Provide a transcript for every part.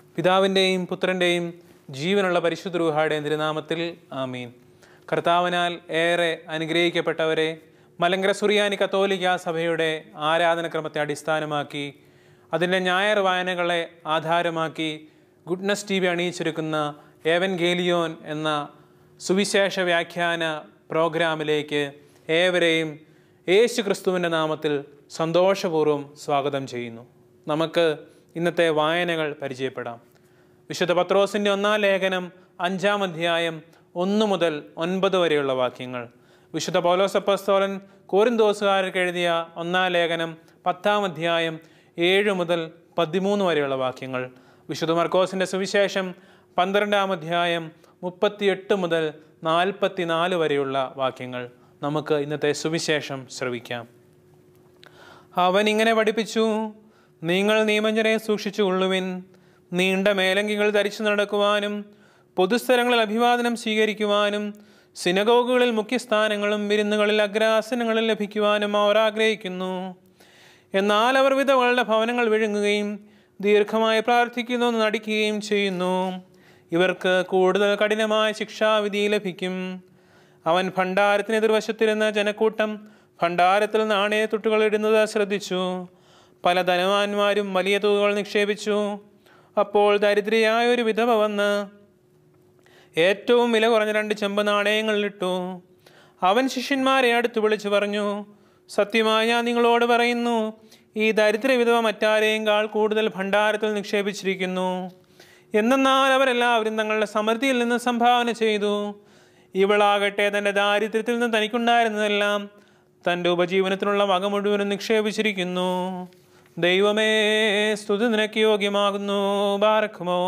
പിതാവിൻ്റെയും പുത്രൻ്റെയും ജീവനുള്ള പരിശുദ്ധ രൂഹായുടെയും തിരുനാമത്തിൽ ആമീൻ കർത്താവിനാൽ ഏറെ അനുഗ്രഹിക്കപ്പെട്ടവരെ മലങ്കര സുറിയാനി കത്തോലിക്ക സഭയുടെ ആരാധനക്രമത്തെ അടിസ്ഥാനമാക്കി അതിൻ്റെ ഞായർ വായനകളെ ആധാരമാക്കി ഗുഡ്നസ് ടി വി അണിയിച്ചൊരുക്കുന്ന ഏവൻ ഗേലിയോൻ എന്ന സുവിശേഷ വ്യാഖ്യാന പ്രോഗ്രാമിലേക്ക് ഏവരെയും യേശു ക്രിസ്തുവിൻ്റെ നാമത്തിൽ സന്തോഷപൂർവ്വം സ്വാഗതം ചെയ്യുന്നു നമുക്ക് ഇന്നത്തെ വായനകൾ പരിചയപ്പെടാം വിശുദ്ധ പത്രോസിൻ്റെ ഒന്നാം ലേഖനം അഞ്ചാം അധ്യായം ഒന്ന് മുതൽ ഒൻപത് വരെയുള്ള വാക്യങ്ങൾ വിശുദ്ധ പൗലോസപ്പസ്തോലൻ കോരിന്തോസുകാർക്ക് എഴുതിയ ഒന്നാം ലേഖനം പത്താം അധ്യായം ഏഴ് മുതൽ പതിമൂന്ന് വരെയുള്ള വാക്യങ്ങൾ വിശുദ്ധ മർക്കോസിൻ്റെ സുവിശേഷം പന്ത്രണ്ടാം അധ്യായം മുപ്പത്തിയെട്ട് മുതൽ നാൽപ്പത്തി നാല് വരെയുള്ള വാക്യങ്ങൾ നമുക്ക് ഇന്നത്തെ സുവിശേഷം ശ്രവിക്കാം അവൻ ഇങ്ങനെ പഠിപ്പിച്ചു നിങ്ങൾ നിയമജ്ഞരെ സൂക്ഷിച്ചു കൊള്ളുവിൻ നീണ്ട മേലങ്കികൾ ധരിച്ചു നടക്കുവാനും പൊതുസ്ഥലങ്ങളിൽ അഭിവാദനം സ്വീകരിക്കുവാനും സിനഗോഗുകളിൽ മുഖ്യസ്ഥാനങ്ങളും വിരുന്നുകളിൽ അഗ്രാസനങ്ങളും ലഭിക്കുവാനും അവർ ആഗ്രഹിക്കുന്നു എന്നാൽ അവർ വിധവകളുടെ ഭവനങ്ങൾ വിഴുങ്ങുകയും ദീർഘമായി പ്രാർത്ഥിക്കുന്നു നടിക്കുകയും ചെയ്യുന്നു ഇവർക്ക് കൂടുതൽ കഠിനമായ ശിക്ഷാവിധി ലഭിക്കും അവൻ ഭണ്ഡാരത്തിന് എതിർവശത്തിരുന്ന ജനക്കൂട്ടം ഭണ്ഡാരത്തിൽ നാണയത്തുട്ടുകൾ ഇടുന്നത് ശ്രദ്ധിച്ചു പല ധനവാന്മാരും വലിയ തുകകൾ നിക്ഷേപിച്ചു അപ്പോൾ ദരിദ്രയായ ഒരു വിധവ വന്ന് ഏറ്റവും വില കുറഞ്ഞ രണ്ട് ചെമ്പ് നാണയങ്ങളിലിട്ടു അവൻ ശിഷ്യന്മാരെ അടുത്ത് വിളിച്ചു പറഞ്ഞു സത്യമായി ഞാൻ നിങ്ങളോട് പറയുന്നു ഈ ദരിദ്ര വിധവ മറ്റാരെയും കൂടുതൽ ഭണ്ഡാരത്തിൽ നിക്ഷേപിച്ചിരിക്കുന്നു എന്തെന്നാൽ അവരെല്ലാവരും തങ്ങളുടെ സമൃദ്ധിയിൽ നിന്ന് സംഭാവന ചെയ്തു ഇവളാകട്ടെ തൻ്റെ ദാരിദ്ര്യത്തിൽ നിന്ന് തനിക്കുണ്ടായിരുന്നതെല്ലാം തൻ്റെ ഉപജീവനത്തിനുള്ള വക മുഴുവനും നിക്ഷേപിച്ചിരിക്കുന്നു ദൈവമേ സ്തുതി നിനക്ക് യോഗ്യമാകുന്നു ബാറക്കുമോ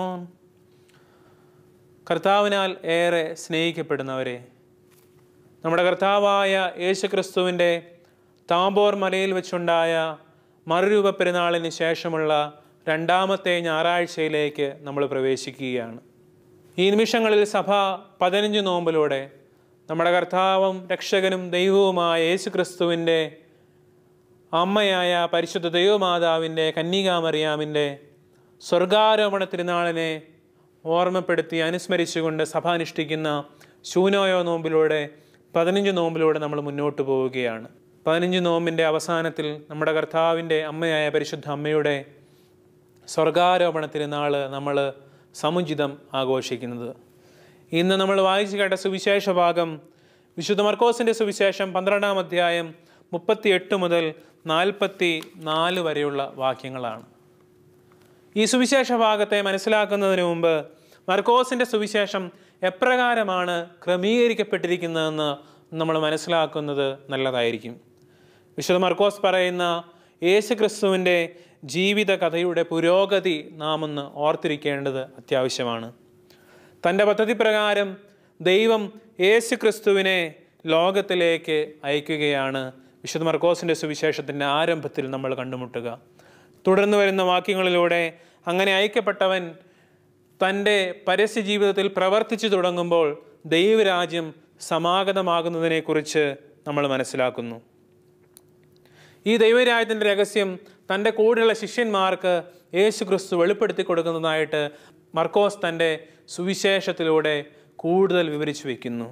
കർത്താവിനാൽ ഏറെ സ്നേഹിക്കപ്പെടുന്നവരെ നമ്മുടെ കർത്താവായ യേശുക്രിസ്തുവിൻ്റെ താമ്പോർ മലയിൽ വെച്ചുണ്ടായ മറുരൂപ പെരുന്നാളിന് ശേഷമുള്ള രണ്ടാമത്തെ ഞായറാഴ്ചയിലേക്ക് നമ്മൾ പ്രവേശിക്കുകയാണ് ഈ നിമിഷങ്ങളിൽ സഭ പതിനഞ്ച് നോമ്പിലൂടെ നമ്മുടെ കർത്താവും രക്ഷകനും ദൈവവുമായ യേശു ക്രിസ്തുവിൻ്റെ അമ്മയായ പരിശുദ്ധ ദൈവമാതാവിൻ്റെ കന്യകാമറിയാമിൻ്റെ സ്വർഗാരോപണ തിരുനാളിനെ ഓർമ്മപ്പെടുത്തി അനുസ്മരിച്ചുകൊണ്ട് സഭ അനുഷ്ഠിക്കുന്ന ശൂനോയോ നോമ്പിലൂടെ പതിനഞ്ച് നോമ്പിലൂടെ നമ്മൾ മുന്നോട്ട് പോവുകയാണ് പതിനഞ്ച് നോമ്പിൻ്റെ അവസാനത്തിൽ നമ്മുടെ കർത്താവിൻ്റെ അമ്മയായ പരിശുദ്ധ അമ്മയുടെ സ്വർഗാരോപണ തിരുനാൾ നമ്മൾ സമുചിതം ആഘോഷിക്കുന്നത് ഇന്ന് നമ്മൾ വായിച്ചു കേട്ട സുവിശേഷ ഭാഗം വിശുദ്ധ മർക്കോസിൻ്റെ സുവിശേഷം പന്ത്രണ്ടാം അധ്യായം മുപ്പത്തി എട്ട് മുതൽ നാൽപ്പത്തി നാല് വരെയുള്ള വാക്യങ്ങളാണ് ഈ സുവിശേഷ ഭാഗത്തെ മനസ്സിലാക്കുന്നതിന് മുമ്പ് മർക്കോസിൻ്റെ സുവിശേഷം എപ്രകാരമാണ് ക്രമീകരിക്കപ്പെട്ടിരിക്കുന്നതെന്ന് നമ്മൾ മനസ്സിലാക്കുന്നത് നല്ലതായിരിക്കും വിശുദ്ധ മർക്കോസ് പറയുന്ന യേശു ക്രിസ്തുവിൻ്റെ ജീവിത കഥയുടെ പുരോഗതി നാം ഒന്ന് ഓർത്തിരിക്കേണ്ടത് അത്യാവശ്യമാണ് തൻ്റെ പദ്ധതി പ്രകാരം ദൈവം യേശു ക്രിസ്തുവിനെ ലോകത്തിലേക്ക് അയക്കുകയാണ് വിശുദ്ധ മർക്കോസിൻ്റെ സുവിശേഷത്തിൻ്റെ ആരംഭത്തിൽ നമ്മൾ കണ്ടുമുട്ടുക തുടർന്ന് വരുന്ന വാക്യങ്ങളിലൂടെ അങ്ങനെ അയക്കപ്പെട്ടവൻ തൻ്റെ പരസ്യ ജീവിതത്തിൽ പ്രവർത്തിച്ചു തുടങ്ങുമ്പോൾ ദൈവരാജ്യം സമാഗതമാകുന്നതിനെക്കുറിച്ച് നമ്മൾ മനസ്സിലാക്കുന്നു ഈ ദൈവരാജ്യത്തിൻ്റെ രഹസ്യം തൻ്റെ കൂടെയുള്ള ശിഷ്യന്മാർക്ക് യേശു ക്രിസ്തു വെളിപ്പെടുത്തി കൊടുക്കുന്നതായിട്ട് മർക്കോസ് തൻ്റെ സുവിശേഷത്തിലൂടെ കൂടുതൽ വിവരിച്ചു വയ്ക്കുന്നു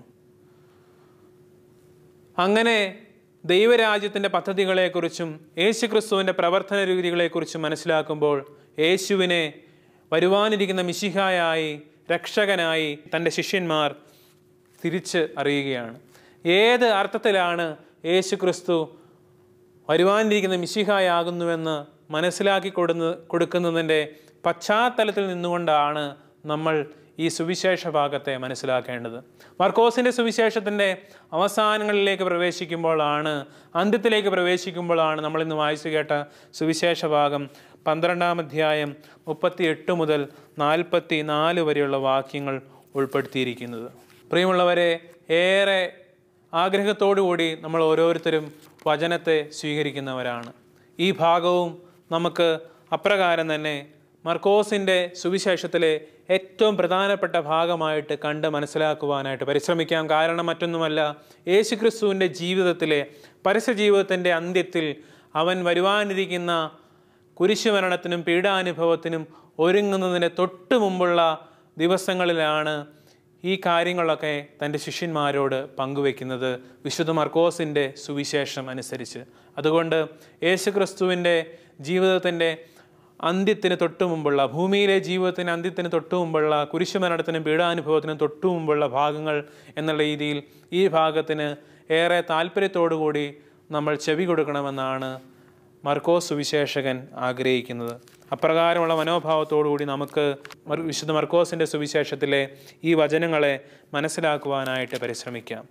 അങ്ങനെ ദൈവരാജ്യത്തിൻ്റെ പദ്ധതികളെക്കുറിച്ചും യേശു ക്രിസ്തുവിൻ്റെ പ്രവർത്തന രീതികളെക്കുറിച്ചും മനസ്സിലാക്കുമ്പോൾ യേശുവിനെ വരുവാനിരിക്കുന്ന മിശിഹായായി രക്ഷകനായി തൻ്റെ ശിഷ്യന്മാർ തിരിച്ച് അറിയുകയാണ് ഏത് അർത്ഥത്തിലാണ് യേശു ക്രിസ്തു വരുവാനിരിക്കുന്ന മിശിഹായാകുന്നുവെന്ന് മനസ്സിലാക്കി കൊടുന്ന കൊടുക്കുന്നതിൻ്റെ പശ്ചാത്തലത്തിൽ നിന്നുകൊണ്ടാണ് നമ്മൾ ഈ സുവിശേഷ ഭാഗത്തെ മനസ്സിലാക്കേണ്ടത് മർക്കോസിൻ്റെ സുവിശേഷത്തിൻ്റെ അവസാനങ്ങളിലേക്ക് പ്രവേശിക്കുമ്പോഴാണ് അന്ത്യത്തിലേക്ക് പ്രവേശിക്കുമ്പോഴാണ് നമ്മൾ ഇന്ന് വായിച്ചു കേട്ട സുവിശേഷ ഭാഗം പന്ത്രണ്ടാം അധ്യായം മുപ്പത്തി എട്ട് മുതൽ നാൽപ്പത്തി നാല് വരെയുള്ള വാക്യങ്ങൾ ഉൾപ്പെടുത്തിയിരിക്കുന്നത് പ്രിയമുള്ളവരെ ഏറെ ആഗ്രഹത്തോടുകൂടി നമ്മൾ ഓരോരുത്തരും വചനത്തെ സ്വീകരിക്കുന്നവരാണ് ഈ ഭാഗവും നമുക്ക് അപ്രകാരം തന്നെ മർക്കോസിൻ്റെ സുവിശേഷത്തിലെ ഏറ്റവും പ്രധാനപ്പെട്ട ഭാഗമായിട്ട് കണ്ട് മനസ്സിലാക്കുവാനായിട്ട് പരിശ്രമിക്കാം കാരണം മറ്റൊന്നുമല്ല യേശുക്രിസ്തുവിൻ്റെ ജീവിതത്തിലെ പരസ്യ ജീവിതത്തിൻ്റെ അന്ത്യത്തിൽ അവൻ വരുവാനിരിക്കുന്ന കുരിശുമരണത്തിനും പീഡാനുഭവത്തിനും ഒരുങ്ങുന്നതിന് തൊട്ട് മുമ്പുള്ള ദിവസങ്ങളിലാണ് ഈ കാര്യങ്ങളൊക്കെ തൻ്റെ ശിഷ്യന്മാരോട് പങ്കുവെക്കുന്നത് വിശുദ്ധ മർക്കോസിൻ്റെ സുവിശേഷം അനുസരിച്ച് അതുകൊണ്ട് യേശുക്രിസ്തുവിൻ്റെ ജീവിതത്തിൻ്റെ അന്ത്യത്തിന് തൊട്ടു മുമ്പുള്ള ഭൂമിയിലെ ജീവിതത്തിന് അന്ത്യത്തിന് തൊട്ടു മുമ്പുള്ള കുരിശുമരണത്തിനും പീഡാനുഭവത്തിനും തൊട്ടു മുമ്പുള്ള ഭാഗങ്ങൾ എന്നുള്ള രീതിയിൽ ഈ ഭാഗത്തിന് ഏറെ താല്പര്യത്തോടു കൂടി നമ്മൾ ചെവി കൊടുക്കണമെന്നാണ് മർക്കോസ് സുവിശേഷകൻ ആഗ്രഹിക്കുന്നത് അപ്രകാരമുള്ള മനോഭാവത്തോടുകൂടി നമുക്ക് മർ- വിശുദ്ധ മർക്കോസിൻ്റെ സുവിശേഷത്തിലെ ഈ വചനങ്ങളെ മനസ്സിലാക്കുവാനായിട്ട് പരിശ്രമിക്കാം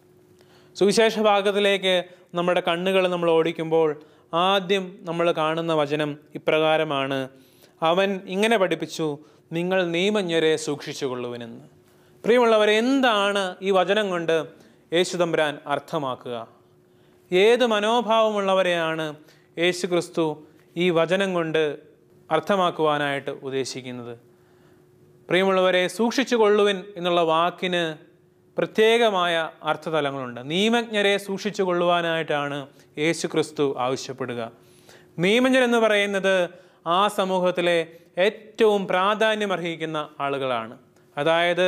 സുവിശേഷ ഭാഗത്തിലേക്ക് നമ്മുടെ കണ്ണുകൾ നമ്മൾ ഓടിക്കുമ്പോൾ ആദ്യം നമ്മൾ കാണുന്ന വചനം ഇപ്രകാരമാണ് അവൻ ഇങ്ങനെ പഠിപ്പിച്ചു നിങ്ങൾ നിയമജ്ഞരെ സൂക്ഷിച്ചുകൊള്ളുവിനെന്ന് പ്രിയമുള്ളവരെ എന്താണ് ഈ വചനം കൊണ്ട് യേശുതമ്പുരാൻ അർത്ഥമാക്കുക ഏത് മനോഭാവമുള്ളവരെയാണ് യേശു ക്രിസ്തു ഈ വചനം കൊണ്ട് അർത്ഥമാക്കുവാനായിട്ട് ഉദ്ദേശിക്കുന്നത് പ്രിയമുള്ളവരെ സൂക്ഷിച്ചു കൊള്ളുവിൻ എന്നുള്ള വാക്കിന് പ്രത്യേകമായ അർത്ഥതലങ്ങളുണ്ട് നിയമജ്ഞരെ സൂക്ഷിച്ചു കൊള്ളുവാനായിട്ടാണ് യേശു ക്രിസ്തു ആവശ്യപ്പെടുക നിയമജ്ഞർ എന്ന് പറയുന്നത് ആ സമൂഹത്തിലെ ഏറ്റവും പ്രാധാന്യമർഹിക്കുന്ന ആളുകളാണ് അതായത്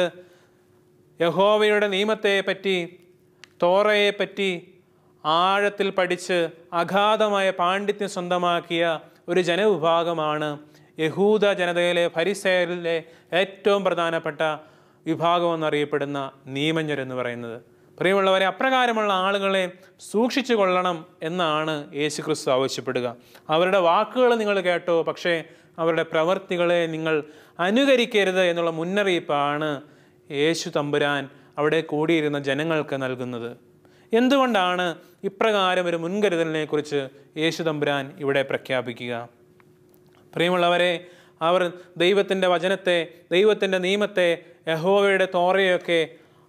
യഹോവയുടെ നിയമത്തെ പറ്റി തോറയെ പറ്റി ആഴത്തിൽ പഠിച്ച് അഗാധമായ പാണ്ഡിത്യം സ്വന്തമാക്കിയ ഒരു ജനവിഭാഗമാണ് യഹൂദ ജനതയിലെ ഫരിസേരിലെ ഏറ്റവും പ്രധാനപ്പെട്ട വിഭാഗം എന്നറിയപ്പെടുന്ന നിയമജ്ഞരെന്ന് പറയുന്നത് പ്രിയമുള്ളവരെ അപ്രകാരമുള്ള ആളുകളെ സൂക്ഷിച്ചു കൊള്ളണം എന്നാണ് യേശു ക്രിസ്തു ആവശ്യപ്പെടുക അവരുടെ വാക്കുകൾ നിങ്ങൾ കേട്ടോ പക്ഷേ അവരുടെ പ്രവർത്തികളെ നിങ്ങൾ അനുകരിക്കരുത് എന്നുള്ള മുന്നറിയിപ്പാണ് യേശു തമ്പുരാൻ അവിടെ കൂടിയിരുന്ന ജനങ്ങൾക്ക് നൽകുന്നത് എന്തുകൊണ്ടാണ് ഇപ്രകാരം ഒരു മുൻകരുതലിനെ കുറിച്ച് യേശു തമ്പുരാൻ ഇവിടെ പ്രഖ്യാപിക്കുക പ്രിയമുള്ളവരെ അവർ ദൈവത്തിൻ്റെ വചനത്തെ ദൈവത്തിൻ്റെ നിയമത്തെ യഹോവയുടെ തോറയൊക്കെ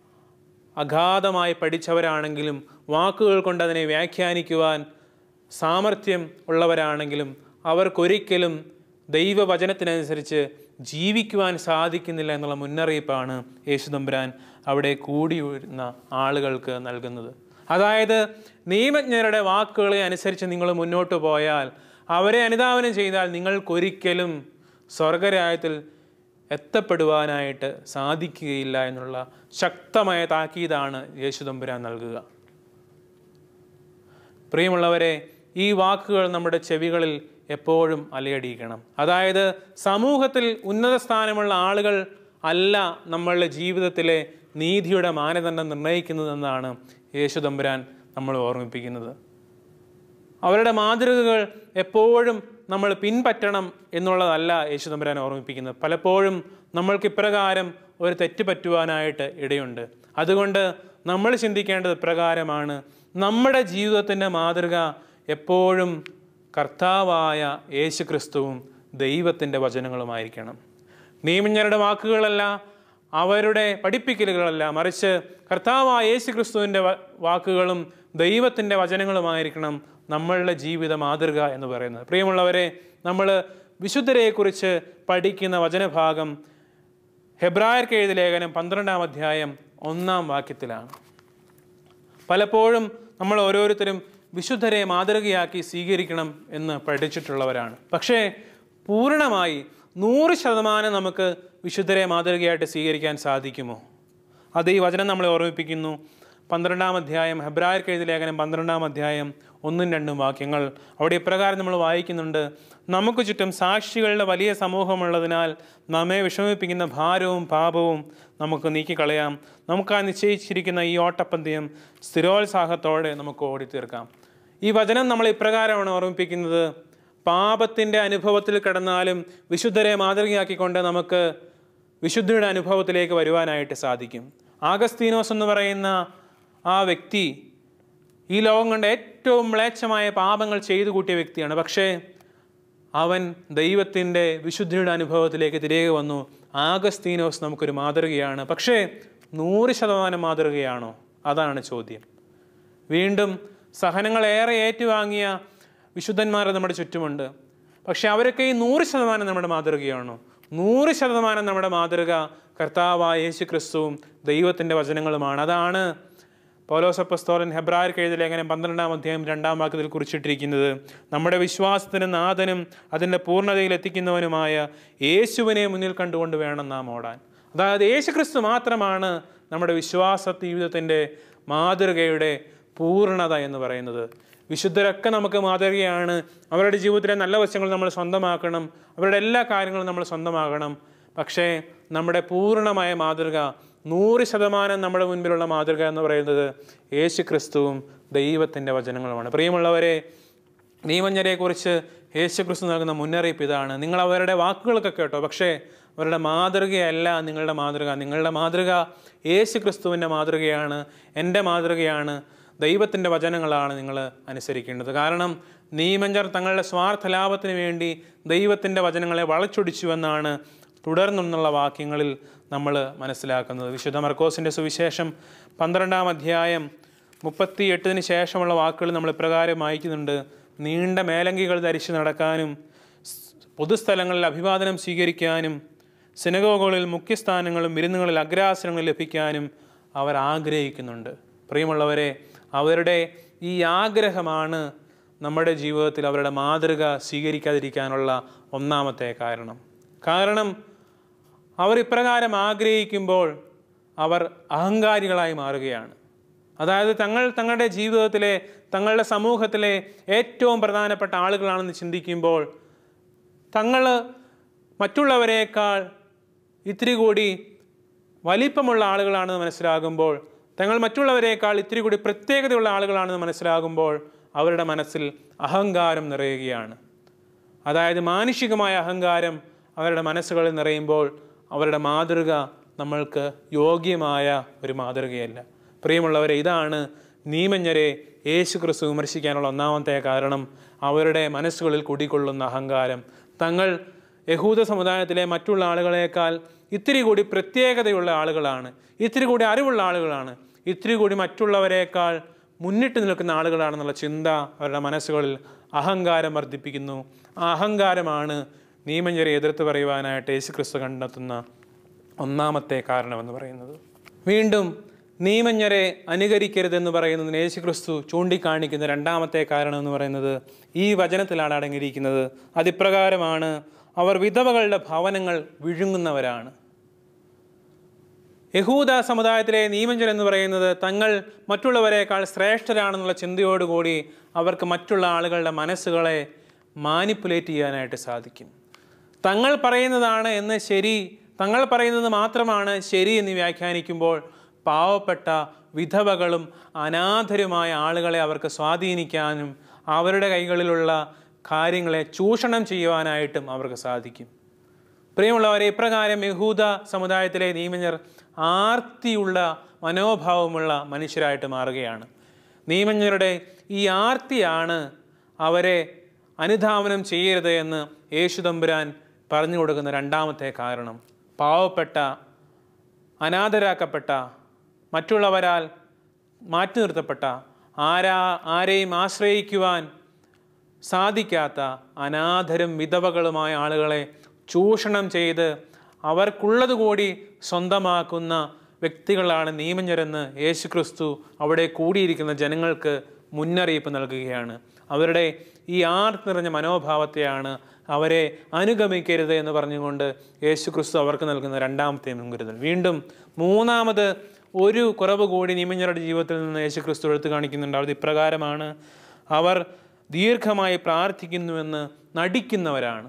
അഗാധമായി പഠിച്ചവരാണെങ്കിലും വാക്കുകൾ കൊണ്ട് അതിനെ വ്യാഖ്യാനിക്കുവാൻ സാമർഥ്യം ഉള്ളവരാണെങ്കിലും അവർക്കൊരിക്കലും ദൈവവചനത്തിനനുസരിച്ച് ജീവിക്കുവാൻ സാധിക്കുന്നില്ല എന്നുള്ള മുന്നറിയിപ്പാണ് യേശുദമ്പുരാൻ അവിടെ കൂടി വരുന്ന ആളുകൾക്ക് നൽകുന്നത് അതായത് നിയമജ്ഞരുടെ വാക്കുകളെ അനുസരിച്ച് നിങ്ങൾ മുന്നോട്ട് പോയാൽ അവരെ അനുധാവനം ചെയ്താൽ നിങ്ങൾക്കൊരിക്കലും സ്വർഗരാജ്യത്തിൽ എത്തപ്പെടുവാനായിട്ട് സാധിക്കുകയില്ല എന്നുള്ള ശക്തമായ താക്കീതാണ് യേശുദമ്പുരാൻ നൽകുക പ്രിയമുള്ളവരെ ഈ വാക്കുകൾ നമ്മുടെ ചെവികളിൽ എപ്പോഴും അലയടിക്കണം അതായത് സമൂഹത്തിൽ ഉന്നത സ്ഥാനമുള്ള ആളുകൾ അല്ല നമ്മളുടെ ജീവിതത്തിലെ നീതിയുടെ മാനദണ്ഡം നിർണ്ണയിക്കുന്നതെന്നാണ് യേശുദമ്പുരാൻ നമ്മൾ ഓർമ്മിപ്പിക്കുന്നത് അവരുടെ മാതൃകകൾ എപ്പോഴും നമ്മൾ പിൻപറ്റണം എന്നുള്ളതല്ല യേശുദമ്പുരാൻ ഓർമ്മിപ്പിക്കുന്നത് പലപ്പോഴും നമ്മൾക്ക് ഇപ്രകാരം ഒരു തെറ്റ് പറ്റുവാനായിട്ട് ഇടയുണ്ട് അതുകൊണ്ട് നമ്മൾ ചിന്തിക്കേണ്ടത് ഇപ്രകാരമാണ് നമ്മുടെ ജീവിതത്തിൻ്റെ മാതൃക എപ്പോഴും കർത്താവായ യേശു ക്രിസ്തുവും ദൈവത്തിൻ്റെ വചനങ്ങളുമായിരിക്കണം നിയമജ്ഞരുടെ വാക്കുകളല്ല അവരുടെ പഠിപ്പിക്കലുകളല്ല മറിച്ച് കർത്താവായ യേശു ക്രിസ്തുവിൻ്റെ വ- വാക്കുകളും ദൈവത്തിൻ്റെ വചനങ്ങളുമായിരിക്കണം നമ്മളുടെ ജീവിത മാതൃക എന്ന് പറയുന്നത് പ്രിയമുള്ളവരെ നമ്മൾ വിശുദ്ധരെക്കുറിച്ച് പഠിക്കുന്ന വചനഭാഗം ഹെബ്രായർക്ക് എഴുതിയ ലേഖനം പന്ത്രണ്ടാം അധ്യായം ഒന്നാം വാക്യത്തിലാണ് പലപ്പോഴും നമ്മൾ ഓരോരുത്തരും വിശുദ്ധരെ മാതൃകയാക്കി സ്വീകരിക്കണം എന്ന് പഠിച്ചിട്ടുള്ളവരാണ് പക്ഷേ പൂർണ്ണമായി നൂറ് ശതമാനം നമുക്ക് വിശുദ്ധരെ മാതൃകയായിട്ട് സ്വീകരിക്കാൻ സാധിക്കുമോ അത് ഈ വചനം നമ്മളെ ഓർമ്മിപ്പിക്കുന്നു പന്ത്രണ്ടാം അധ്യായം ഹെബ്രായർക്ക് എഴുതിയ ലേഖനം പന്ത്രണ്ടാം അധ്യായം ഒന്നും രണ്ടും വാക്യങ്ങൾ അവിടെ ഇപ്രകാരം നമ്മൾ വായിക്കുന്നുണ്ട് നമുക്ക് ചുറ്റും സാക്ഷികളുടെ വലിയ സമൂഹമുള്ളതിനാൽ നമ്മെ വിഷമിപ്പിക്കുന്ന ഭാരവും പാപവും നമുക്ക് നീക്കിക്കളയാം നമുക്ക് ആ നിശ്ചയിച്ചിരിക്കുന്ന ഈ ഓട്ടപ്പന്തയം സ്ഥിരോത്സാഹത്തോടെ നമുക്ക് ഓടിത്തീർക്കാം ഈ വചനം നമ്മൾ ഇപ്രകാരമാണ് ഓർമ്മിപ്പിക്കുന്നത് പാപത്തിൻ്റെ അനുഭവത്തിൽ കിടന്നാലും വിശുദ്ധരെ മാതൃകയാക്കിക്കൊണ്ട് നമുക്ക് വിശുദ്ധിയുടെ അനുഭവത്തിലേക്ക് വരുവാനായിട്ട് സാധിക്കും ആഗസ്തീനോസ് എന്ന് പറയുന്ന ആ വ്യക്തി ഈ ലോകം കണ്ട ഏറ്റവും മ്ലേച്ഛമായ പാപങ്ങൾ ചെയ്തു കൂട്ടിയ വ്യക്തിയാണ് പക്ഷേ അവൻ ദൈവത്തിൻ്റെ വിശുദ്ധിയുടെ അനുഭവത്തിലേക്ക് തിരികെ വന്നു ആഗസ്തീനോസ് നമുക്കൊരു മാതൃകയാണ് പക്ഷേ നൂറ് ശതമാനം മാതൃകയാണോ അതാണ് ചോദ്യം വീണ്ടും സഹനങ്ങൾ ഏറെ ഏറ്റുവാങ്ങിയ വിശുദ്ധന്മാർ നമ്മുടെ ചുറ്റുമുണ്ട് പക്ഷെ അവരൊക്കെ ഈ നൂറ് ശതമാനം നമ്മുടെ മാതൃകയാണോ നൂറ് ശതമാനം നമ്മുടെ മാതൃക കർത്താവായ യേശു ക്രിസ്തുവും ദൈവത്തിൻ്റെ വചനങ്ങളുമാണ് അതാണ് പൗലോസപ്പസ്തോലൻ ഹെബ്രായർക്ക് എഴുതിയ ലേഖനം പന്ത്രണ്ടാം അധ്യായം രണ്ടാം വാക്യത്തിൽ കുറിച്ചിട്ടിരിക്കുന്നത് നമ്മുടെ വിശ്വാസത്തിന് നാഥനും അതിൻ്റെ പൂർണ്ണതയിൽ എത്തിക്കുന്നവനുമായ യേശുവിനെ മുന്നിൽ കണ്ടുകൊണ്ട് വേണം നാം ഓടാൻ അതായത് യേശുക്രിസ്തു മാത്രമാണ് നമ്മുടെ വിശ്വാസ ജീവിതത്തിൻ്റെ മാതൃകയുടെ പൂർണ്ണത എന്ന് പറയുന്നത് വിശുദ്ധരൊക്കെ നമുക്ക് മാതൃകയാണ് അവരുടെ ജീവിതത്തിലെ നല്ല വശങ്ങൾ നമ്മൾ സ്വന്തമാക്കണം അവരുടെ എല്ലാ കാര്യങ്ങളും നമ്മൾ സ്വന്തമാകണം പക്ഷേ നമ്മുടെ പൂർണ്ണമായ മാതൃക നൂറ് ശതമാനം നമ്മുടെ മുൻപിലുള്ള മാതൃക എന്ന് പറയുന്നത് യേശു ക്രിസ്തുവും ദൈവത്തിൻ്റെ വചനങ്ങളുമാണ് പ്രിയമുള്ളവരെ നിയമജ്ഞരെക്കുറിച്ച് യേശു ക്രിസ്തു നൽകുന്ന മുന്നറിയിപ്പ് ഇതാണ് നിങ്ങൾ അവരുടെ വാക്കുകളൊക്കെ കേട്ടോ പക്ഷേ അവരുടെ മാതൃകയല്ല നിങ്ങളുടെ മാതൃക നിങ്ങളുടെ മാതൃക യേശു ക്രിസ്തുവിൻ്റെ മാതൃകയാണ് എൻ്റെ മാതൃകയാണ് ദൈവത്തിൻ്റെ വചനങ്ങളാണ് നിങ്ങൾ അനുസരിക്കേണ്ടത് കാരണം നിയമഞ്ചർ തങ്ങളുടെ സ്വാർത്ഥ ലാഭത്തിന് വേണ്ടി ദൈവത്തിൻ്റെ വചനങ്ങളെ വളച്ചൊടിച്ചുവെന്നാണ് തുടർന്നുള്ള വാക്യങ്ങളിൽ നമ്മൾ മനസ്സിലാക്കുന്നത് വിശുദ്ധ മർക്കോസിൻ്റെ സുവിശേഷം പന്ത്രണ്ടാം അധ്യായം മുപ്പത്തി എട്ടിന് ശേഷമുള്ള വാക്കുകൾ നമ്മൾ ഇപ്രകാരം വായിക്കുന്നുണ്ട് നീണ്ട മേലങ്കികൾ ധരിച്ച് നടക്കാനും സ് പൊതുസ്ഥലങ്ങളിൽ അഭിവാദനം സ്വീകരിക്കാനും സിനഗോഗുകളിൽ മുഖ്യസ്ഥാനങ്ങളും വിരുന്നുകളിൽ അഗ്രാസനങ്ങൾ ലഭിക്കാനും അവർ ആഗ്രഹിക്കുന്നുണ്ട് പ്രിയമുള്ളവരെ അവരുടെ ഈ ആഗ്രഹമാണ് നമ്മുടെ ജീവിതത്തിൽ അവരുടെ മാതൃക സ്വീകരിക്കാതിരിക്കാനുള്ള ഒന്നാമത്തെ കാരണം കാരണം അവർ ഇപ്രകാരം ആഗ്രഹിക്കുമ്പോൾ അവർ അഹങ്കാരികളായി മാറുകയാണ് അതായത് തങ്ങൾ തങ്ങളുടെ ജീവിതത്തിലെ തങ്ങളുടെ സമൂഹത്തിലെ ഏറ്റവും പ്രധാനപ്പെട്ട ആളുകളാണെന്ന് ചിന്തിക്കുമ്പോൾ തങ്ങൾ മറ്റുള്ളവരെക്കാൾ ഇത്തിരി കൂടി വലിപ്പമുള്ള ആളുകളാണെന്ന് മനസ്സിലാകുമ്പോൾ തങ്ങൾ മറ്റുള്ളവരെക്കാൾ ഇത്തിരി കൂടി പ്രത്യേകതയുള്ള ആളുകളാണെന്ന് മനസ്സിലാകുമ്പോൾ അവരുടെ മനസ്സിൽ അഹങ്കാരം നിറയുകയാണ് അതായത് മാനുഷികമായ അഹങ്കാരം അവരുടെ മനസ്സുകളിൽ നിറയുമ്പോൾ അവരുടെ മാതൃക നമ്മൾക്ക് യോഗ്യമായ ഒരു മാതൃകയല്ല പ്രിയമുള്ളവരെ ഇതാണ് നീമഞ്ഞരെ യേശു ക്രിസ്തു വിമർശിക്കാനുള്ള ഒന്നാമത്തെ കാരണം അവരുടെ മനസ്സുകളിൽ കുടികൊള്ളുന്ന അഹങ്കാരം തങ്ങൾ യഹൂദ സമുദായത്തിലെ മറ്റുള്ള ആളുകളെക്കാൾ ഇത്തിരി കൂടി പ്രത്യേകതയുള്ള ആളുകളാണ് ഇത്തിരി കൂടി അറിവുള്ള ആളുകളാണ് ഇത്തിരി കൂടി മറ്റുള്ളവരെക്കാൾ മുന്നിട്ട് നിൽക്കുന്ന ആളുകളാണെന്നുള്ള ചിന്ത അവരുടെ മനസ്സുകളിൽ അഹങ്കാരം വർദ്ധിപ്പിക്കുന്നു ആ അഹങ്കാരമാണ് നിയമഞ്ജരെ എതിർത്ത് പറയുവാനായിട്ട് യേശുക്രിസ്തു കണ്ടെത്തുന്ന ഒന്നാമത്തെ കാരണമെന്ന് പറയുന്നത് വീണ്ടും നിയമജ്ഞരെ അനുകരിക്കരുതെന്ന് പറയുന്നതിന് യേശുക്രിസ്തു ചൂണ്ടിക്കാണിക്കുന്ന രണ്ടാമത്തെ കാരണം എന്ന് പറയുന്നത് ഈ വചനത്തിലാണ് അടങ്ങിയിരിക്കുന്നത് അതിപ്രകാരമാണ് അവർ വിധവകളുടെ ഭവനങ്ങൾ വിഴുങ്ങുന്നവരാണ് യഹൂദ സമുദായത്തിലെ നിയമഞ്ജൻ എന്ന് പറയുന്നത് തങ്ങൾ മറ്റുള്ളവരെക്കാൾ ശ്രേഷ്ഠരാണെന്നുള്ള ചിന്തയോടുകൂടി അവർക്ക് മറ്റുള്ള ആളുകളുടെ മനസ്സുകളെ മാനിപ്പുലേറ്റ് ചെയ്യാനായിട്ട് സാധിക്കും തങ്ങൾ പറയുന്നതാണ് എന്ന് ശരി തങ്ങൾ പറയുന്നത് മാത്രമാണ് ശരി എന്ന് വ്യാഖ്യാനിക്കുമ്പോൾ പാവപ്പെട്ട വിധവകളും അനാഥരുമായ ആളുകളെ അവർക്ക് സ്വാധീനിക്കാനും അവരുടെ കൈകളിലുള്ള കാര്യങ്ങളെ ചൂഷണം ചെയ്യുവാനായിട്ടും അവർക്ക് സാധിക്കും പ്രിയമുള്ളവരെ ഇപ്രകാരം യഹൂദ സമുദായത്തിലെ നിയമജ്ഞർ ആർത്തിയുള്ള മനോഭാവമുള്ള മനുഷ്യരായിട്ട് മാറുകയാണ് നിയമജ്ഞരുടെ ഈ ആർത്തിയാണ് അവരെ അനുധാവനം ചെയ്യരുത് എന്ന് യേശുദമ്പുരാൻ പറഞ്ഞു കൊടുക്കുന്ന രണ്ടാമത്തെ കാരണം പാവപ്പെട്ട അനാഥരാക്കപ്പെട്ട മറ്റുള്ളവരാൽ മാറ്റി നിർത്തപ്പെട്ട ആരാ ആരെയും ആശ്രയിക്കുവാൻ സാധിക്കാത്ത അനാഥരും വിധവകളുമായ ആളുകളെ ചൂഷണം ചെയ്ത് അവർക്കുള്ളത് കൂടി സ്വന്തമാക്കുന്ന വ്യക്തികളാണ് നിയമജ്ഞരെന്ന് യേശുക്രിസ്തു അവിടെ കൂടിയിരിക്കുന്ന ജനങ്ങൾക്ക് മുന്നറിയിപ്പ് നൽകുകയാണ് അവരുടെ ഈ ആർത്ത് നിറഞ്ഞ മനോഭാവത്തെയാണ് അവരെ അനുഗമിക്കരുത് എന്ന് പറഞ്ഞുകൊണ്ട് യേശുക്രിസ്തു അവർക്ക് നൽകുന്ന രണ്ടാമത്തെ മുൻകരുതൽ വീണ്ടും മൂന്നാമത് ഒരു കുറവ് കൂടി നിയമജ്ഞരുടെ ജീവിതത്തിൽ നിന്ന് യേശുക്രിസ്തു എടുത്തു കാണിക്കുന്നുണ്ട് അത് ഇപ്രകാരമാണ് അവർ ദീർഘമായി പ്രാർത്ഥിക്കുന്നുവെന്ന് നടിക്കുന്നവരാണ്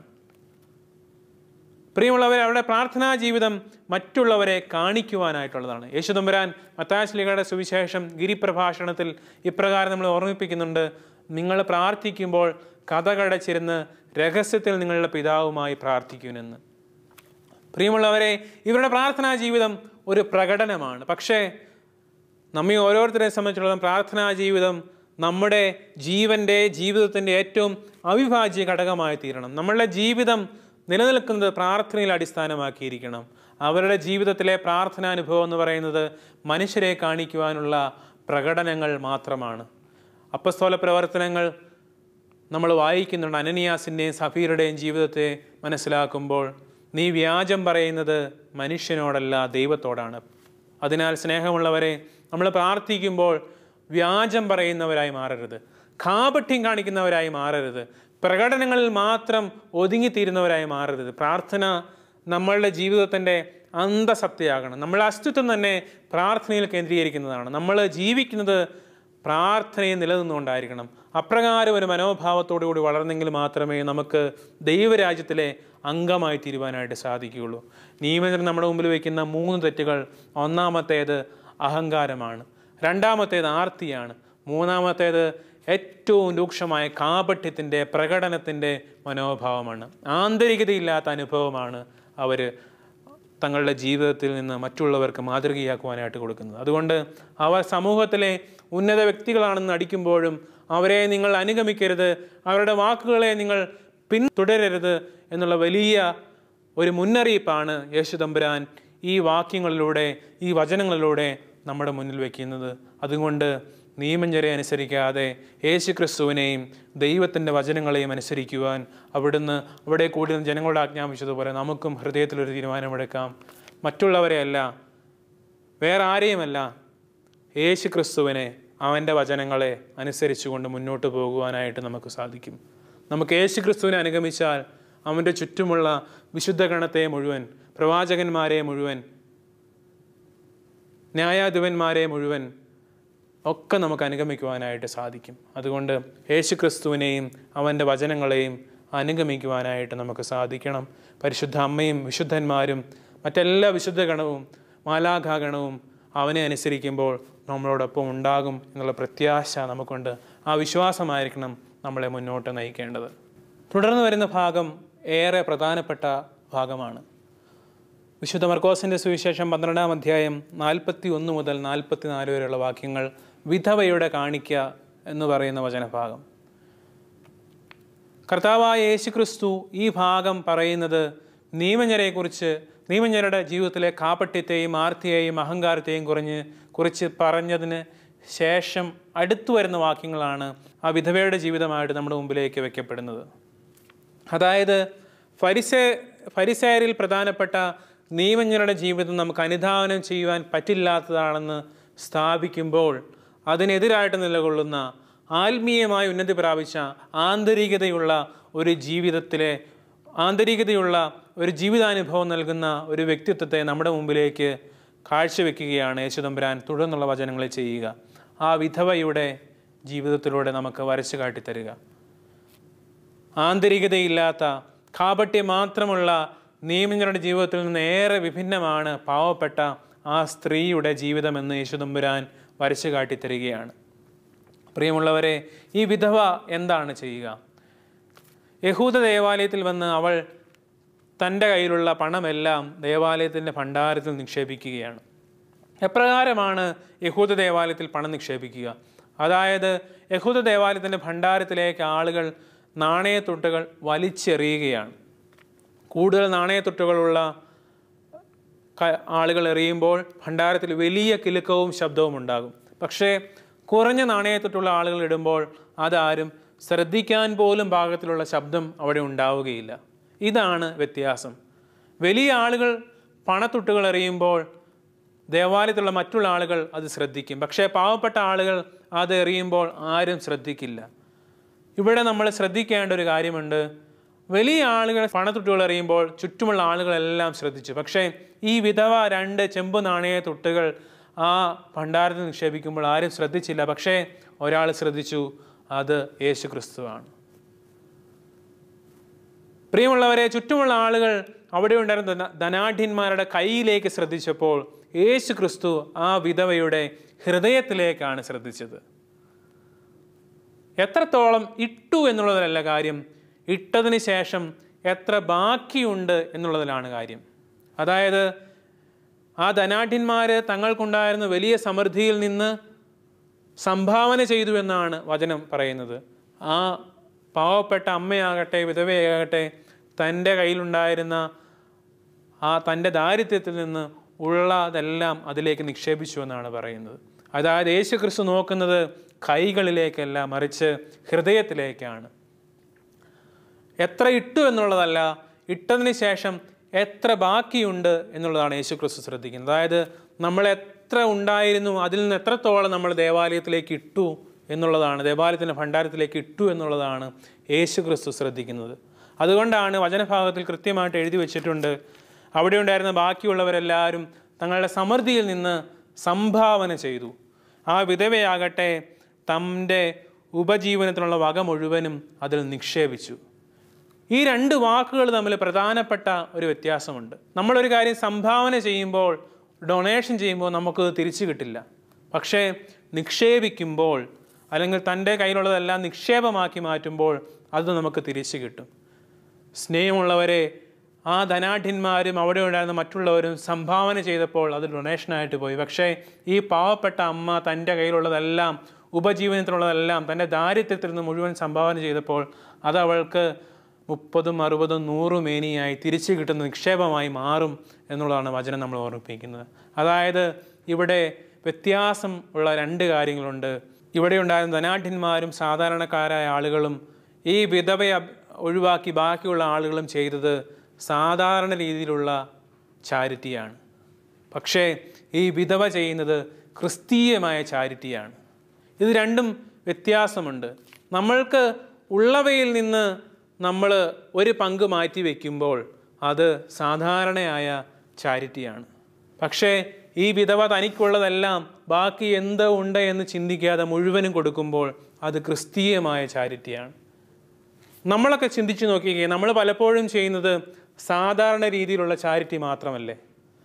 പ്രിയമുള്ളവരെ അവരുടെ പ്രാർത്ഥനാ ജീവിതം മറ്റുള്ളവരെ കാണിക്കുവാനായിട്ടുള്ളതാണ് യേശുദമ്പുരാൻ മത്താശ്ലികളുടെ സുവിശേഷം ഗിരിപ്രഭാഷണത്തിൽ ഇപ്രകാരം നമ്മൾ ഓർമ്മിപ്പിക്കുന്നുണ്ട് നിങ്ങൾ പ്രാർത്ഥിക്കുമ്പോൾ കഥകടച്ചിരുന്ന് രഹസ്യത്തിൽ നിങ്ങളുടെ പിതാവുമായി പ്രാർത്ഥിക്കുമെന്ന് പ്രിയമുള്ളവരെ ഇവരുടെ പ്രാർത്ഥനാ ജീവിതം ഒരു പ്രകടനമാണ് പക്ഷേ നമ്മെ ഓരോരുത്തരെ സംബന്ധിച്ചിടത്തോളം പ്രാർത്ഥനാ ജീവിതം നമ്മുടെ ജീവൻ്റെ ജീവിതത്തിൻ്റെ ഏറ്റവും അവിഭാജ്യ ഘടകമായി തീരണം നമ്മളുടെ ജീവിതം നിലനിൽക്കുന്നത് പ്രാർത്ഥനയിൽ അടിസ്ഥാനമാക്കിയിരിക്കണം അവരുടെ ജീവിതത്തിലെ പ്രാർത്ഥനാനുഭവം എന്ന് പറയുന്നത് മനുഷ്യരെ കാണിക്കുവാനുള്ള പ്രകടനങ്ങൾ മാത്രമാണ് അപ്പസ്തോല പ്രവർത്തനങ്ങൾ നമ്മൾ വായിക്കുന്നുണ്ട് അനനിയാസിൻ്റെയും സഫീറുടെയും ജീവിതത്തെ മനസ്സിലാക്കുമ്പോൾ നീ വ്യാജം പറയുന്നത് മനുഷ്യനോടല്ല ദൈവത്തോടാണ് അതിനാൽ സ്നേഹമുള്ളവരെ നമ്മൾ പ്രാർത്ഥിക്കുമ്പോൾ വ്യാജം പറയുന്നവരായി മാറരുത് കാപഠ്യം കാണിക്കുന്നവരായി മാറരുത് പ്രകടനങ്ങളിൽ മാത്രം ഒതുങ്ങിത്തീരുന്നവരായി മാറരുത് പ്രാർത്ഥന നമ്മളുടെ ജീവിതത്തിൻ്റെ അന്തസത്തയാകണം നമ്മളുടെ അസ്തിത്വം തന്നെ പ്രാർത്ഥനയിൽ കേന്ദ്രീകരിക്കുന്നതാണ് നമ്മൾ ജീവിക്കുന്നത് പ്രാർത്ഥനയെ നിലനിന്നുകൊണ്ടായിരിക്കണം അപ്രകാരം ഒരു മനോഭാവത്തോടു കൂടി വളർന്നെങ്കിൽ മാത്രമേ നമുക്ക് ദൈവരാജ്യത്തിലെ അംഗമായി തീരുവാനായിട്ട് സാധിക്കുകയുള്ളൂ നിയമജനം നമ്മുടെ മുമ്പിൽ വയ്ക്കുന്ന മൂന്ന് തെറ്റുകൾ ഒന്നാമത്തേത് അഹങ്കാരമാണ് രണ്ടാമത്തേത് ആർത്തിയാണ് മൂന്നാമത്തേത് ഏറ്റവും രൂക്ഷമായ കാപഠ്യത്തിൻ്റെ പ്രകടനത്തിൻ്റെ മനോഭാവമാണ് ആന്തരികതയില്ലാത്ത അനുഭവമാണ് അവർ തങ്ങളുടെ ജീവിതത്തിൽ നിന്ന് മറ്റുള്ളവർക്ക് മാതൃകയാക്കുവാനായിട്ട് കൊടുക്കുന്നത് അതുകൊണ്ട് അവർ സമൂഹത്തിലെ ഉന്നത വ്യക്തികളാണെന്ന് നടിക്കുമ്പോഴും അവരെ നിങ്ങൾ അനുഗമിക്കരുത് അവരുടെ വാക്കുകളെ നിങ്ങൾ പിന്തുടരരുത് എന്നുള്ള വലിയ ഒരു മുന്നറിയിപ്പാണ് യേശു തമ്പുരാൻ ഈ വാക്യങ്ങളിലൂടെ ഈ വചനങ്ങളിലൂടെ നമ്മുടെ മുന്നിൽ വയ്ക്കുന്നത് അതുകൊണ്ട് നിയമഞ്ജരെ അനുസരിക്കാതെ യേശു ക്രിസ്തുവിനെയും ദൈവത്തിൻ്റെ വചനങ്ങളെയും അനുസരിക്കുവാൻ അവിടുന്ന് അവിടെ കൂടി ജനങ്ങളോട് ആജ്ഞാപിച്ചതുപോലെ നമുക്കും ഹൃദയത്തിലൊരു തീരുമാനമെടുക്കാം മറ്റുള്ളവരെയല്ല വേറെ ആരെയുമല്ല യേശു ക്രിസ്തുവിനെ അവൻ്റെ വചനങ്ങളെ അനുസരിച്ചുകൊണ്ട് മുന്നോട്ട് പോകുവാനായിട്ട് നമുക്ക് സാധിക്കും നമുക്ക് യേശു ക്രിസ്തുവിനെ അനുഗമിച്ചാൽ അവൻ്റെ ചുറ്റുമുള്ള വിശുദ്ധ ഗണത്തെ മുഴുവൻ പ്രവാചകന്മാരെ മുഴുവൻ ന്യായാധിപന്മാരെ മുഴുവൻ ഒക്കെ നമുക്ക് അനുഗമിക്കുവാനായിട്ട് സാധിക്കും അതുകൊണ്ട് യേശു ക്രിസ്തുവിനെയും അവൻ്റെ വചനങ്ങളെയും അനുഗമിക്കുവാനായിട്ട് നമുക്ക് സാധിക്കണം പരിശുദ്ധ അമ്മയും വിശുദ്ധന്മാരും മറ്റെല്ലാ വിശുദ്ധ ഗണവും മാലാഘാഗണവും അവനെ അനുസരിക്കുമ്പോൾ നമ്മളോടൊപ്പം ഉണ്ടാകും എന്നുള്ള പ്രത്യാശ നമുക്കുണ്ട് ആ വിശ്വാസമായിരിക്കണം നമ്മളെ മുന്നോട്ട് നയിക്കേണ്ടത് തുടർന്ന് വരുന്ന ഭാഗം ഏറെ പ്രധാനപ്പെട്ട ഭാഗമാണ് വിശുദ്ധ മർക്കോസിൻ്റെ സുവിശേഷം പന്ത്രണ്ടാം അധ്യായം നാൽപ്പത്തി ഒന്ന് മുതൽ നാൽപ്പത്തി നാല് വരെയുള്ള വാക്യങ്ങൾ വിധവയുടെ കാണിക്ക എന്ന് പറയുന്ന വചനഭാഗം കർത്താവായ യേശു ക്രിസ്തു ഈ ഭാഗം പറയുന്നത് നിയമജ്ഞരെക്കുറിച്ച് നിയമജ്ഞരുടെ ജീവിതത്തിലെ കാപട്യത്തെയും ആർത്തിയെയും അഹങ്കാരത്തെയും കുറിഞ്ഞ് കുറിച്ച് പറഞ്ഞതിന് ശേഷം അടുത്തു വരുന്ന വാക്യങ്ങളാണ് ആ വിധവയുടെ ജീവിതമായിട്ട് നമ്മുടെ മുമ്പിലേക്ക് വെക്കപ്പെടുന്നത് അതായത് ഫരിസേ ഫരിസേരിൽ പ്രധാനപ്പെട്ട നിയമജ്ഞരുടെ ജീവിതം നമുക്ക് അനുധാവനം ചെയ്യുവാൻ പറ്റില്ലാത്തതാണെന്ന് സ്ഥാപിക്കുമ്പോൾ അതിനെതിരായിട്ട് നിലകൊള്ളുന്ന ആത്മീയമായി ഉന്നതി പ്രാപിച്ച ആന്തരികതയുള്ള ഒരു ജീവിതത്തിലെ ആന്തരികതയുള്ള ഒരു ജീവിതാനുഭവം നൽകുന്ന ഒരു വ്യക്തിത്വത്തെ നമ്മുടെ മുമ്പിലേക്ക് കാഴ്ചവെക്കുകയാണ് യേശുദമ്പുരാൻ തുടർന്നുള്ള വചനങ്ങളിൽ ചെയ്യുക ആ വിധവയുടെ ജീവിതത്തിലൂടെ നമുക്ക് വരച്ചു കാട്ടിത്തരിക ആന്തരികതയില്ലാത്ത കാപട്യം മാത്രമുള്ള നിയമജ്ഞരുടെ ജീവിതത്തിൽ നിന്ന് ഏറെ വിഭിന്നമാണ് പാവപ്പെട്ട ആ സ്ത്രീയുടെ ജീവിതമെന്ന് യേശുദമ്പുരാൻ വരച്ചു കാട്ടിത്തരികയാണ് പ്രിയമുള്ളവരെ ഈ വിധവ എന്താണ് ചെയ്യുക യഹൂദ ദേവാലയത്തിൽ വന്ന് അവൾ തൻ്റെ കയ്യിലുള്ള പണമെല്ലാം ദേവാലയത്തിൻ്റെ ഭണ്ഡാരത്തിൽ നിക്ഷേപിക്കുകയാണ് എപ്രകാരമാണ് യഹൂദ ദേവാലയത്തിൽ പണം നിക്ഷേപിക്കുക അതായത് യഹൂദ ദേവാലയത്തിൻ്റെ ഭണ്ഡാരത്തിലേക്ക് ആളുകൾ നാണയത്തുട്ടുകൾ വലിച്ചെറിയുകയാണ് കൂടുതൽ നാണയത്തുട്ടുകളുള്ള ക- ആളുകൾ എറിയുമ്പോൾ ഭണ്ഡാരത്തിൽ വലിയ കിലുക്കവും ശബ്ദവും ഉണ്ടാകും പക്ഷേ കുറഞ്ഞ നാണയത്തൊട്ടുള്ള ആളുകൾ ഇടുമ്പോൾ അതാരും ശ്രദ്ധിക്കാൻ പോലും പാകത്തിലുള്ള ശബ്ദം അവിടെ ഉണ്ടാവുകയില്ല ഇതാണ് വ്യത്യാസം വലിയ ആളുകൾ പണത്തുട്ടുകൾ എറിയുമ്പോൾ ദേവാലയത്തിലുള്ള മറ്റുള്ള ആളുകൾ അത് ശ്രദ്ധിക്കും പക്ഷേ പാവപ്പെട്ട ആളുകൾ അത് എറിയുമ്പോൾ ആരും ശ്രദ്ധിക്കില്ല ഇവിടെ നമ്മൾ ശ്രദ്ധിക്കേണ്ട ഒരു കാര്യമുണ്ട് വലിയ ആളുകൾ പണത്തുട്ടുകൾ എറിയുമ്പോൾ ചുറ്റുമുള്ള ആളുകളെല്ലാം ശ്രദ്ധിച്ചു പക്ഷേ ഈ വിധവ രണ്ട് ചെമ്പ് നാണയ തുട്ടുകൾ ആ ഭണ്ഡാരത്തിൽ നിക്ഷേപിക്കുമ്പോൾ ആരും ശ്രദ്ധിച്ചില്ല പക്ഷേ ഒരാൾ ശ്രദ്ധിച്ചു അത് യേശു ക്രിസ്തുവാണ് പ്രിയമുള്ളവരെ ചുറ്റുമുള്ള ആളുകൾ അവിടെ ഉണ്ടായിരുന്ന ധന- ധനാഢ്യന്മാരുടെ കയ്യിലേക്ക് ശ്രദ്ധിച്ചപ്പോൾ യേശു ക്രിസ്തു ആ വിധവയുടെ ഹൃദയത്തിലേക്കാണ് ശ്രദ്ധിച്ചത് എത്രത്തോളം ഇട്ടു എന്നുള്ളതിലല്ല കാര്യം ഇട്ടതിന് ശേഷം എത്ര ബാക്കിയുണ്ട് എന്നുള്ളതിലാണ് കാര്യം അതായത് ആ ധനാഢ്യന്മാർ തങ്ങൾക്കുണ്ടായിരുന്ന വലിയ സമൃദ്ധിയിൽ നിന്ന് സംഭാവന ചെയ്തു എന്നാണ് വചനം പറയുന്നത് ആ പാവപ്പെട്ട അമ്മയാകട്ടെ വിധവയാകട്ടെ തൻ്റെ കയ്യിലുണ്ടായിരുന്ന ആ തൻ്റെ ദാരിദ്ര്യത്തിൽ നിന്ന് ഉള്ളതെല്ലാം അതിലേക്ക് നിക്ഷേപിച്ചു എന്നാണ് പറയുന്നത് അതായത് യേശു ക്രിസ്തു നോക്കുന്നത് കൈകളിലേക്കല്ല മറിച്ച് ഹൃദയത്തിലേക്കാണ് എത്ര ഇട്ടു എന്നുള്ളതല്ല ഇട്ടതിന് ശേഷം എത്ര ബാക്കിയുണ്ട് എന്നുള്ളതാണ് യേശു ക്രിസ്തു ശ്രദ്ധിക്കുന്നത് അതായത് നമ്മൾ എത്ര എത്ര ഉണ്ടായിരുന്നു അതിൽ നിന്ന് എത്രത്തോളം നമ്മൾ ദേവാലയത്തിലേക്ക് ഇട്ടു എന്നുള്ളതാണ് ദേവാലയത്തിൻ്റെ ഭണ്ഡാരത്തിലേക്ക് ഇട്ടു എന്നുള്ളതാണ് യേശു ക്രിസ്തു ശ്രദ്ധിക്കുന്നത് അതുകൊണ്ടാണ് വചനഭാഗത്തിൽ കൃത്യമായിട്ട് എഴുതി വെച്ചിട്ടുണ്ട് അവിടെ ഉണ്ടായിരുന്ന ബാക്കിയുള്ളവരെല്ലാവരും തങ്ങളുടെ സമൃദ്ധിയിൽ നിന്ന് സംഭാവന ചെയ്തു ആ വിധവയാകട്ടെ തൻ്റെ ഉപജീവനത്തിനുള്ള വക മുഴുവനും അതിൽ നിക്ഷേപിച്ചു ഈ രണ്ട് വാക്കുകൾ തമ്മിൽ പ്രധാനപ്പെട്ട ഒരു വ്യത്യാസമുണ്ട് നമ്മളൊരു കാര്യം സംഭാവന ചെയ്യുമ്പോൾ ഡൊണേഷൻ ചെയ്യുമ്പോൾ നമുക്ക് തിരിച്ചു കിട്ടില്ല പക്ഷേ നിക്ഷേപിക്കുമ്പോൾ അല്ലെങ്കിൽ തൻ്റെ കയ്യിലുള്ളതെല്ലാം നിക്ഷേപമാക്കി മാറ്റുമ്പോൾ അത് നമുക്ക് തിരിച്ചു കിട്ടും സ്നേഹമുള്ളവരെ ആ ധനാഢ്യന്മാരും അവിടെ ഉണ്ടായിരുന്ന മറ്റുള്ളവരും സംഭാവന ചെയ്തപ്പോൾ അത് ഡൊണേഷനായിട്ട് പോയി പക്ഷേ ഈ പാവപ്പെട്ട അമ്മ തൻ്റെ കയ്യിലുള്ളതെല്ലാം ഉപജീവനത്തിനുള്ളതെല്ലാം തൻ്റെ ദാരിദ്ര്യത്തിൽ നിന്ന് മുഴുവൻ സംഭാവന ചെയ്തപ്പോൾ അത് അവൾക്ക് മുപ്പതും അറുപതും നൂറും മേനിയായി തിരിച്ചു കിട്ടുന്ന നിക്ഷേപമായി മാറും എന്നുള്ളതാണ് വചനം നമ്മൾ ഓർമ്മിപ്പിക്കുന്നത് അതായത് ഇവിടെ വ്യത്യാസം ഉള്ള രണ്ട് കാര്യങ്ങളുണ്ട് ഇവിടെ ഉണ്ടായിരുന്ന ധനാഢ്യന്മാരും സാധാരണക്കാരായ ആളുകളും ഈ വിധവയെ അബ്- ഒഴിവാക്കി ബാക്കിയുള്ള ആളുകളും ചെയ്തത് സാധാരണ രീതിയിലുള്ള ചാരിറ്റിയാണ് പക്ഷേ ഈ വിധവ ചെയ്യുന്നത് ക്രിസ്തീയമായ ചാരിറ്റിയാണ് ഇത് രണ്ടും വ്യത്യാസമുണ്ട് നമ്മൾക്ക് ഉള്ളവയിൽ നിന്ന് നമ്മൾ ഒരു പങ്ക് മാറ്റി വയ്ക്കുമ്പോൾ അത് സാധാരണയായ ചാരിറ്റിയാണ് പക്ഷേ ഈ വിധവ തനിക്കുള്ളതെല്ലാം ബാക്കി എന്ത് ഉണ്ട് എന്ന് ചിന്തിക്കാതെ മുഴുവനും കൊടുക്കുമ്പോൾ അത് ക്രിസ്തീയമായ ചാരിറ്റിയാണ് നമ്മളൊക്കെ ചിന്തിച്ചു നോക്കിക്കേ നമ്മൾ പലപ്പോഴും ചെയ്യുന്നത് സാധാരണ രീതിയിലുള്ള ചാരിറ്റി മാത്രമല്ലേ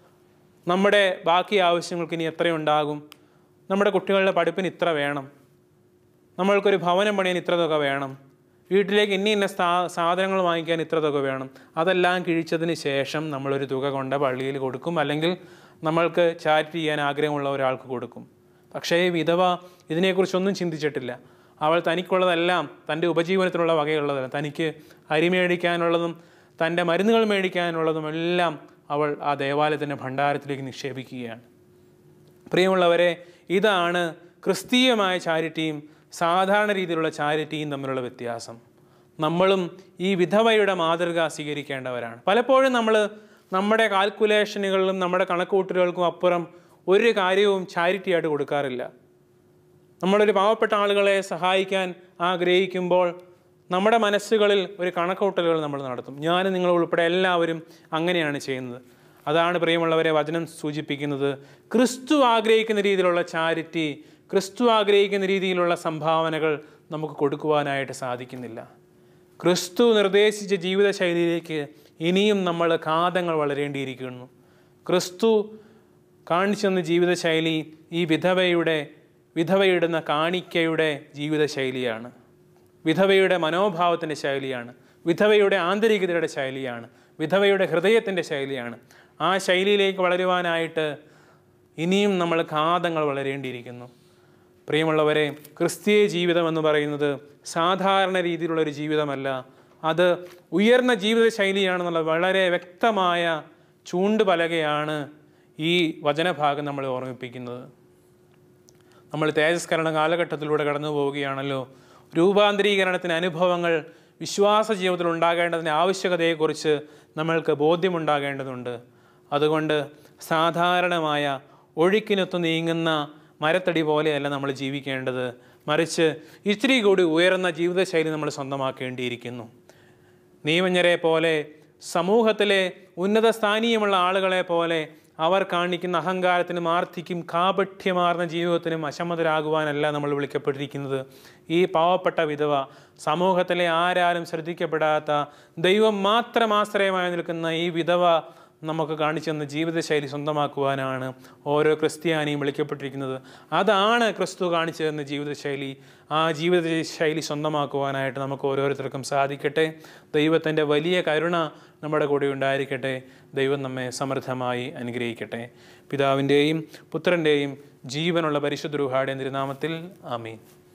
നമ്മുടെ ബാക്കി ആവശ്യങ്ങൾക്ക് ഇനി എത്രയുണ്ടാകും നമ്മുടെ കുട്ടികളുടെ പഠിപ്പിന് ഇത്ര വേണം നമ്മൾക്കൊരു ഭവനം പണിയാൻ ഇത്ര തുക വേണം വീട്ടിലേക്ക് ഇന്ന ഇന്ന സ്ഥാ സാധനങ്ങൾ വാങ്ങിക്കാൻ ഇത്ര തുക വേണം അതെല്ലാം കിഴിച്ചതിന് ശേഷം നമ്മളൊരു തുക കൊണ്ട് പള്ളിയിൽ കൊടുക്കും അല്ലെങ്കിൽ നമ്മൾക്ക് ചാരിറ്റി ചെയ്യാൻ ആഗ്രഹമുള്ള ഒരാൾക്ക് കൊടുക്കും പക്ഷേ ഈ വിധവ ഇതിനെക്കുറിച്ചൊന്നും ചിന്തിച്ചിട്ടില്ല അവൾ തനിക്കുള്ളതെല്ലാം തൻ്റെ ഉപജീവനത്തിനുള്ള വകയുള്ളതല്ല തനിക്ക് അരി മേടിക്കാനുള്ളതും തൻ്റെ മരുന്നുകൾ മേടിക്കാനുള്ളതും എല്ലാം അവൾ ആ ദേവാലയത്തിൻ്റെ ഭണ്ഡാരത്തിലേക്ക് നിക്ഷേപിക്കുകയാണ് പ്രിയമുള്ളവരെ ഇതാണ് ക്രിസ്തീയമായ ചാരിറ്റിയും സാധാരണ രീതിയിലുള്ള ചാരിറ്റിയും തമ്മിലുള്ള വ്യത്യാസം നമ്മളും ഈ വിധവയുടെ മാതൃക സ്വീകരിക്കേണ്ടവരാണ് പലപ്പോഴും നമ്മൾ നമ്മുടെ കാൽക്കുലേഷനുകളിലും നമ്മുടെ കണക്കുകൂട്ടലുകൾക്കും അപ്പുറം ഒരു കാര്യവും ചാരിറ്റിയായിട്ട് കൊടുക്കാറില്ല നമ്മളൊരു പാവപ്പെട്ട ആളുകളെ സഹായിക്കാൻ ആഗ്രഹിക്കുമ്പോൾ നമ്മുടെ മനസ്സുകളിൽ ഒരു കണക്കൂട്ടലുകൾ നമ്മൾ നടത്തും ഞാനും നിങ്ങൾ ഉൾപ്പെടെ എല്ലാവരും അങ്ങനെയാണ് ചെയ്യുന്നത് അതാണ് പ്രിയമുള്ളവരെ വചനം സൂചിപ്പിക്കുന്നത് ക്രിസ്തു ആഗ്രഹിക്കുന്ന രീതിയിലുള്ള ചാരിറ്റി ക്രിസ്തു ആഗ്രഹിക്കുന്ന രീതിയിലുള്ള സംഭാവനകൾ നമുക്ക് കൊടുക്കുവാനായിട്ട് സാധിക്കുന്നില്ല ക്രിസ്തു നിർദ്ദേശിച്ച ജീവിതശൈലിയിലേക്ക് ഇനിയും നമ്മൾ കാതങ്ങൾ വളരേണ്ടിയിരിക്കുന്നു ക്രിസ്തു കാണിച്ചു തന്ന ജീവിതശൈലി ഈ വിധവയുടെ വിധവയിടുന്ന കാണിക്കയുടെ ജീവിതശൈലിയാണ് വിധവയുടെ മനോഭാവത്തിൻ്റെ ശൈലിയാണ് വിധവയുടെ ആന്തരികതയുടെ ശൈലിയാണ് വിധവയുടെ ഹൃദയത്തിൻ്റെ ശൈലിയാണ് ആ ശൈലിയിലേക്ക് വളരുവാനായിട്ട് ഇനിയും നമ്മൾ കാതങ്ങൾ വളരേണ്ടിയിരിക്കുന്നു പ്രിയമുള്ളവരെ ക്രിസ്തീയ ജീവിതം എന്ന് പറയുന്നത് സാധാരണ രീതിയിലുള്ള ഒരു ജീവിതമല്ല അത് ഉയർന്ന ജീവിത ശൈലിയാണെന്നുള്ള വളരെ വ്യക്തമായ ചൂണ്ടുപലകയാണ് ഈ വചനഭാഗം നമ്മളെ ഓർമ്മിപ്പിക്കുന്നത് നമ്മൾ തേജസ്കരണ കാലഘട്ടത്തിലൂടെ കടന്നു പോവുകയാണല്ലോ രൂപാന്തരീകരണത്തിന് അനുഭവങ്ങൾ വിശ്വാസ ജീവിതത്തിൽ ഉണ്ടാകേണ്ടതിൻ്റെ ആവശ്യകതയെക്കുറിച്ച് നമ്മൾക്ക് ബോധ്യമുണ്ടാകേണ്ടതുണ്ട് അതുകൊണ്ട് സാധാരണമായ ഒഴുക്കിനൊത്ത് നീങ്ങുന്ന മരത്തടി പോലെയല്ല നമ്മൾ ജീവിക്കേണ്ടത് മറിച്ച് ഇത്തിരി കൂടി ഉയർന്ന ജീവിതശൈലി നമ്മൾ സ്വന്തമാക്കേണ്ടിയിരിക്കുന്നു നിയമജ്ഞരെ പോലെ സമൂഹത്തിലെ ഉന്നത സ്ഥാനീയമുള്ള ആളുകളെ പോലെ അവർ കാണിക്കുന്ന അഹങ്കാരത്തിനും ആർത്തിക്കും കാപഠ്യമാർന്ന ജീവിതത്തിനും അശമതരാകുവാനല്ല നമ്മൾ വിളിക്കപ്പെട്ടിരിക്കുന്നത് ഈ പാവപ്പെട്ട വിധവ സമൂഹത്തിലെ ആരാലും ശ്രദ്ധിക്കപ്പെടാത്ത ദൈവം മാത്രം ആശ്രയമായി നിൽക്കുന്ന ഈ വിധവ നമുക്ക് കാണിച്ചു തന്ന ജീവിതശൈലി സ്വന്തമാക്കുവാനാണ് ഓരോ ക്രിസ്ത്യാനിയും വിളിക്കപ്പെട്ടിരിക്കുന്നത് അതാണ് ക്രിസ്തു കാണിച്ചു തന്ന ജീവിതശൈലി ആ ജീവിതശൈലി സ്വന്തമാക്കുവാനായിട്ട് നമുക്ക് ഓരോരുത്തർക്കും സാധിക്കട്ടെ ദൈവത്തിൻ്റെ വലിയ കരുണ നമ്മുടെ കൂടെ ഉണ്ടായിരിക്കട്ടെ ദൈവം നമ്മെ സമൃദ്ധമായി അനുഗ്രഹിക്കട്ടെ പിതാവിൻ്റെയും പുത്രൻ്റെയും ജീവനുള്ള പരിശുദ്ധ റുഹാടെ തിരുനാമത്തിൽ ആമീൻ